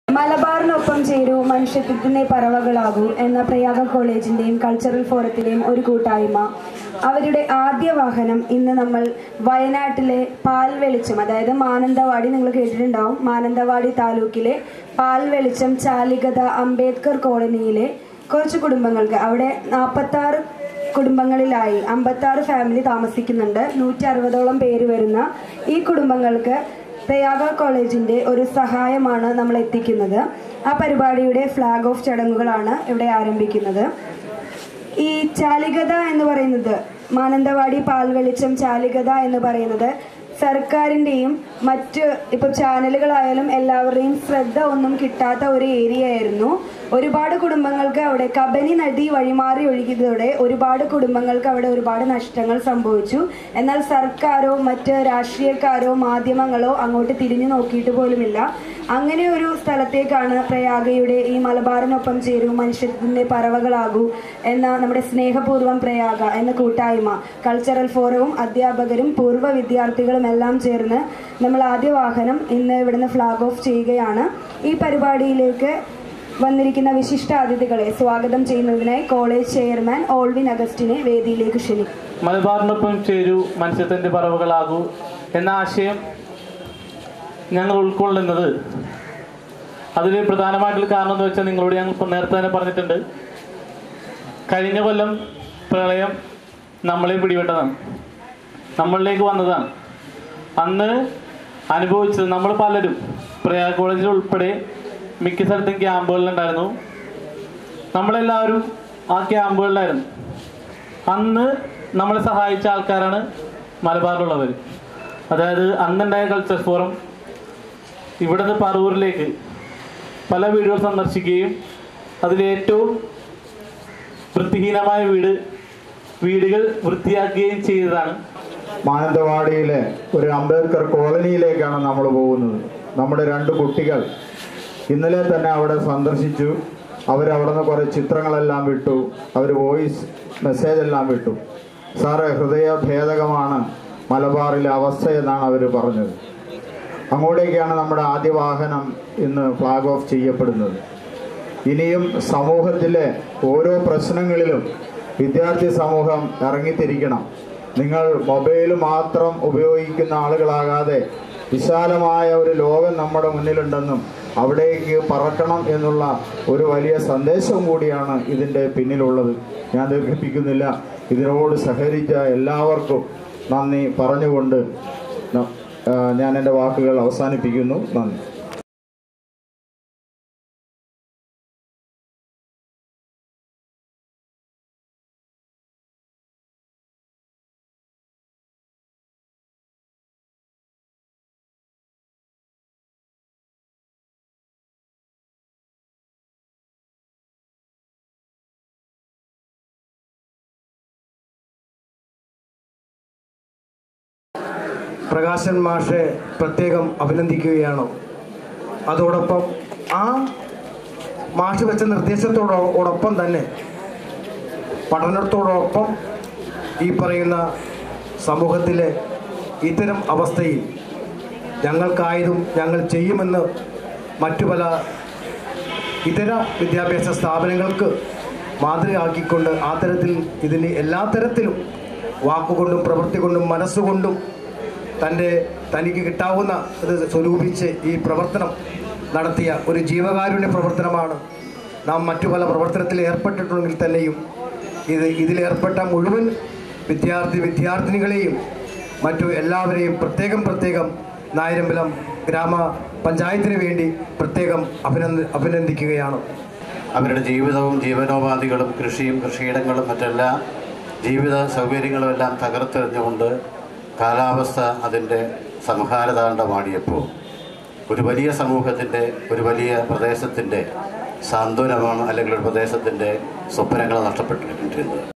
മലബാറിനൊപ്പം ചേരൂ മനുഷ്യത്വത്തിന്റെ പറവകളാകൂ എന്ന പ്രയാഗ കോളേജിന്റെയും കൾച്ചറൽ ഫോറത്തിന്റെയും ഒരു കൂട്ടായ്മ അവരുടെ ആദ്യ വാഹനം ഇന്ന് നമ്മൾ വയനാട്ടിലെ പാൽ വെളിച്ചം അതായത് മാനന്തവാടി നിങ്ങൾ കേട്ടിട്ടുണ്ടാവും മാനന്തവാടി താലൂക്കിലെ പാൽ വെളിച്ചം ചാലികത അംബേദ്കർ കോളനിയിലെ കുറച്ച് കുടുംബങ്ങൾക്ക് അവിടെ നാൽപ്പത്താറ് കുടുംബങ്ങളിലായി അമ്പത്താറ് ഫാമിലി താമസിക്കുന്നുണ്ട് നൂറ്റി അറുപതോളം പേര് വരുന്ന ഈ കുടുംബങ്ങൾക്ക് പ്രയാഗ കോളേജിന്റെ ഒരു സഹായമാണ് നമ്മൾ എത്തിക്കുന്നത് ആ പരിപാടിയുടെ ഫ്ലാഗ് ഓഫ് ചടങ്ങുകളാണ് ഇവിടെ ആരംഭിക്കുന്നത് ഈ ചാലികത എന്ന് പറയുന്നത് മാനന്തവാടി പാൽവെളിച്ചം ചാലികത എന്ന് പറയുന്നത് സർക്കാരിൻ്റെയും മറ്റ് ഇപ്പം ചാനലുകളായാലും എല്ലാവരുടെയും ശ്രദ്ധ ഒന്നും കിട്ടാത്ത ഒരു ഏരിയ ആയിരുന്നു ഒരുപാട് കുടുംബങ്ങൾക്ക് അവിടെ കബനി നദി വഴിമാറി ഒഴുകിയതോടെ ഒരുപാട് കുടുംബങ്ങൾക്ക് അവിടെ ഒരുപാട് നഷ്ടങ്ങൾ സംഭവിച്ചു എന്നാൽ സർക്കാരോ മറ്റ് രാഷ്ട്രീയക്കാരോ മാധ്യമങ്ങളോ അങ്ങോട്ട് തിരിഞ്ഞു നോക്കിയിട്ട് പോലുമില്ല അങ്ങനെ ഒരു സ്ഥലത്തേക്കാണ് പ്രയാഗയുടെ ഈ മലബാറിനൊപ്പം ചേരൂ മനുഷ്യത്തിന്റെ പറവകളാകൂ എന്ന നമ്മുടെ സ്നേഹപൂർവ്വം പ്രയാഗ എന്ന കൂട്ടായ്മ കൾച്ചറൽ ഫോറവും അധ്യാപകരും പൂർവ്വ വിദ്യാർത്ഥികളും എല്ലാം ചേർന്ന് നമ്മൾ ആദ്യ വാഹനം ഇന്ന് ഇവിടുന്ന് ഫ്ലാഗ് ഓഫ് ചെയ്യുകയാണ് ഈ പരിപാടിയിലേക്ക് വന്നിരിക്കുന്ന വിശിഷ്ട അതിഥികളെ സ്വാഗതം ചെയ്യുന്നതിനായി കോളേജ് ചെയർമാൻ ഓൾവിൻ അഗസ്റ്റിനെ വേദിയിലേക്ക് ക്ഷണിക്കും മലബാറിനൊപ്പം ചേരൂ മത്സ്യത്തിന്റെ പറവുകളാകൂ എന്ന ആശയം ഞങ്ങൾ ഉൾക്കൊള്ളുന്നത് അതിൽ പ്രധാനമായിട്ടുള്ള കാരണം എന്ന് വെച്ചാൽ നിങ്ങളോട് ഞങ്ങൾ ഇപ്പം നേരത്തെ തന്നെ പറഞ്ഞിട്ടുണ്ട് കഴിഞ്ഞ കൊല്ലം പ്രളയം നമ്മളെ പിടിപെട്ടതാണ് നമ്മളിലേക്ക് വന്നതാണ് അന്ന് അനുഭവിച്ചത് നമ്മൾ പലരും പ്രയാഗ് കോളേജിൽ ഉൾപ്പെടെ മിക്ക സ്ഥലത്തും ക്യാമ്പുകളിലുണ്ടായിരുന്നു നമ്മളെല്ലാവരും ആ ക്യാമ്പുകളിലായിരുന്നു അന്ന് നമ്മളെ സഹായിച്ച ആൾക്കാരാണ് മലബാറിലുള്ളവർ അതായത് അന്നുണ്ടായ കൾച്ചർ ഫോറം ഇവിടുന്ന് പറവൂരിലേക്ക് പല വീടുകൾ സന്ദർശിക്കുകയും അതിലേറ്റവും വൃത്തിഹീനമായ വീട് വീടുകൾ വൃത്തിയാക്കുകയും ചെയ്തതാണ് മാനന്തവാടിയിലെ ഒരു അംബേദ്കർ കോളനിയിലേക്കാണ് നമ്മൾ പോകുന്നത് നമ്മുടെ രണ്ട് കുട്ടികൾ ഇന്നലെ തന്നെ അവിടെ സന്ദർശിച്ചു അവരവിടെ നിന്ന് കുറേ ചിത്രങ്ങളെല്ലാം വിട്ടു അവർ വോയിസ് മെസ്സേജ് എല്ലാം വിട്ടു സാറ് ഹൃദയഭേദകമാണ് മലബാറിലെ അവസ്ഥ എന്നാണ് അവർ പറഞ്ഞത് അങ്ങോട്ടേക്കാണ് നമ്മുടെ ആദ്യ വാഹനം ഇന്ന് ഫ്ലാഗ് ഓഫ് ചെയ്യപ്പെടുന്നത് ഇനിയും സമൂഹത്തിലെ ഓരോ പ്രശ്നങ്ങളിലും വിദ്യാർത്ഥി സമൂഹം ഇറങ്ങിത്തിരിക്കണം നിങ്ങൾ മൊബൈൽ മാത്രം ഉപയോഗിക്കുന്ന ആളുകളാകാതെ വിശാലമായ ഒരു ലോകം നമ്മുടെ മുന്നിലുണ്ടെന്നും അവിടേക്ക് പറക്കണം എന്നുള്ള ഒരു വലിയ സന്ദേശം കൂടിയാണ് ഇതിൻ്റെ പിന്നിലുള്ളത് ഞാൻ ദീർഘിപ്പിക്കുന്നില്ല ഇതിനോട് സഹകരിച്ച എല്ലാവർക്കും നന്ദി പറഞ്ഞുകൊണ്ട് ന- ആ, ഞാൻ എൻ്റെ വാക്കുകൾ അവസാനിപ്പിക്കുന്നു നന്ദി പ്രകാശൻ മാഷെ പ്രത്യേകം അഭിനന്ദിക്കുകയാണ് അതോടൊപ്പം ആ മാഷ് വെച്ച നിർദ്ദേശത്തോടൊപ്പം തന്നെ പഠനത്തോടൊപ്പം ഈ പറയുന്ന സമൂഹത്തിലെ ഇത്തരം അവസ്ഥയിൽ ഞങ്ങൾക്കായതും ഞങ്ങൾ ചെയ്യുമെന്ന് മറ്റു പല ഇതര വിദ്യാഭ്യാസ സ്ഥാപനങ്ങൾക്ക് മാതൃകയാക്കിക്കൊണ്ട് ആ തരത്തിൽ ഇതിന് എല്ലാ തരത്തിലും വാക്കുകൊണ്ടും പ്രവൃത്തി കൊണ്ടും മനസ്സുകൊണ്ടും തൻ്റെ തനിക്ക് കിട്ടാവുന്ന ഇത് സ്വരൂപിച്ച് ഈ പ്രവർത്തനം നടത്തിയ ഒരു ജീവകാരുണ്യ പ്രവർത്തനമാണ് നാം മറ്റു പല പ്രവർത്തനത്തിൽ ഏർപ്പെട്ടിട്ടുണ്ടെങ്കിൽ തന്നെയും ഇത് ഇതിലേർപ്പെട്ട മുഴുവൻ വിദ്യാർത്ഥി വിദ്യാർത്ഥിനികളെയും മറ്റു എല്ലാവരെയും പ്രത്യേകം പ്രത്യേകം നായരമ്പലം ഗ്രാമ പഞ്ചായത്തിന് വേണ്ടി പ്രത്യേകം അഭിനന്ദ അഭിനന്ദിക്കുകയാണ് അവരുടെ ജീവിതവും ജീവനോപാധികളും കൃഷിയും കൃഷിയിടങ്ങളും മറ്റെല്ലാ ജീവിത സൗകര്യങ്ങളും എല്ലാം തകർത്തെറിഞ്ഞുകൊണ്ട് കാലാവസ്ഥ അതിൻ്റെ സംഹാരതാണ്ഡമാടിയപ്പോൾ ഒരു വലിയ സമൂഹത്തിൻ്റെ ഒരു വലിയ പ്രദേശത്തിൻ്റെ സാന്ത്വനമാണ് അല്ലെങ്കിൽ ഒരു പ്രദേശത്തിൻ്റെ സ്വപ്നങ്ങൾ നഷ്ടപ്പെട്ടിരിക്കുന്നത്